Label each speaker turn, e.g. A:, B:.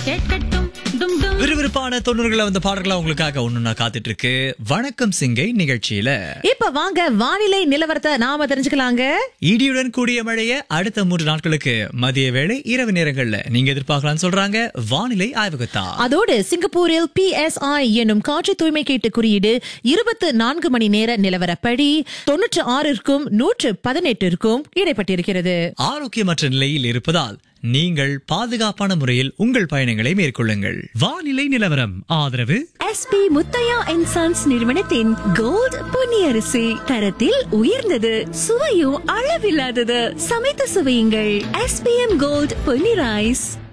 A: கேட்கட்டும் டும் டும்
B: விறுவிறுப்பான தொண்ணூறுகளை வந்த பாடல்களா உங்களுக்காக ஒண்ணுன்னா காத்துட்டு இருக்கு வணக்கம் சிங்கை நிகழ்ச்சியில
C: இப்ப வாங்க வானிலை நிலவரத்தை நாம தெரிஞ்சுக்கலாங்க
B: இடியுடன் கூடிய மழையை அடுத்த மூன்று நாட்களுக்கு மதிய வேளை இரவு நேரங்கள்ல நீங்க எதிர்பார்க்கலாம்னு சொல்றாங்க வானிலை ஆய்வகத்தா
C: அதோடு சிங்கப்பூரில் PSI எனும் காற்று தூய்மை கேட்டு குறியீடு இருபத்து நான்கு மணி நேர நிலவரப்படி தொன்னூற்று ஆறிற்கும் நூற்று பதினெட்டிற்கும் இடைப்பட்டிருக்கிறது
B: ஆரோக்கியமற்ற நிலையில் இருப்பதால் நீங்கள் பாதுகாப்பான முறையில் உங்கள் பயணங்களை மேற்கொள்ளுங்கள் வானிலை நிலவரம் ஆதரவு
D: எஸ்பி முத்தையா அண்ட் சன்ஸ் நிறுவனத்தின் கோல்ட் பொன்னியரிசி தரத்தில் உயர்ந்தது சுவையும் அளவில்லாதது சமைத்து சுவையுங்கள் எஸ்பிஎம் கோல்ட் பொன்னி ரைஸ்